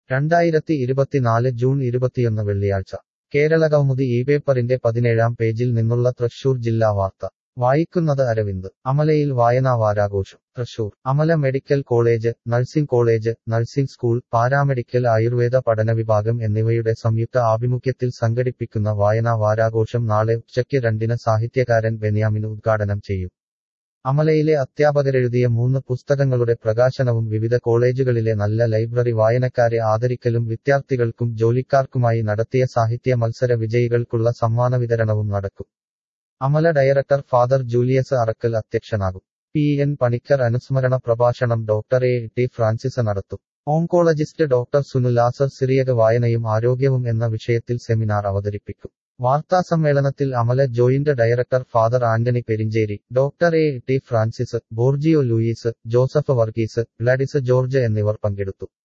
രണ്ടായിരത്തി ഇരുപത്തിനാല് ജൂൺ ഇരുപത്തിയൊന്ന് വെള്ളിയാഴ്ച കേരള കൗമുദി ഈ പേപ്പറിന്റെ പതിനേഴാം പേജിൽ നിന്നുള്ള തൃശൂർ ജില്ലാ വാർത്ത വായിക്കുന്നത് അരവിന്ദ് അമലയിൽ വായനാ വാരാഘോഷം Thrissur Amala medical college nursing college nursing school paramedical Ayurveda പഠന വിഭാഗം എന്നിവയുടെ സംയുക്ത ആഭിമുഖ്യത്തിൽ സംഘടിപ്പിക്കുന്ന വായനാ വാരാഘോഷം നാളെ ഉച്ചയ്ക്ക് രണ്ടിന് സാഹിത്യകാരൻ ബെന്യാമിൻ ഉദ്ഘാടനം ചെയ്യും അമലയിലെ അധ്യാപകരെഴുതിയ മൂന്ന് പുസ്തകങ്ങളുടെ പ്രകാശനവും വിവിധ കോളേജുകളിലെ നല്ല ലൈബ്രറി വായനക്കാരെ ആദരിക്കലും വിദ്യാർത്ഥികൾക്കും ജോലിക്കാർക്കുമായി നടത്തിയ സാഹിത്യ മത്സര വിജയികൾക്കുള്ള സമ്മാന വിതരണവും നടക്കും Amala director father Julius Arakkal അധ്യക്ഷനാകും പി എൻ പണിക്കർ അനുസ്മരണ പ്രഭാഷണം ഡോക്ടർ എ ടി ഫ്രാൻസിസ് നടത്തും ഓങ്കോളജിസ്റ്റ് ഡോക്ടർ സുനുലാസർ സിറിയക വായനയും ആരോഗ്യവും എന്ന വിഷയത്തിൽ സെമിനാർ അവതരിപ്പിക്കും വാർത്താസമ്മേളനത്തിൽ Amala joint director father Antony Perincheri doctor A T Francis Borgio Louis Joseph Varghese Gladys George എന്നിവർ പങ്കെടുത്തു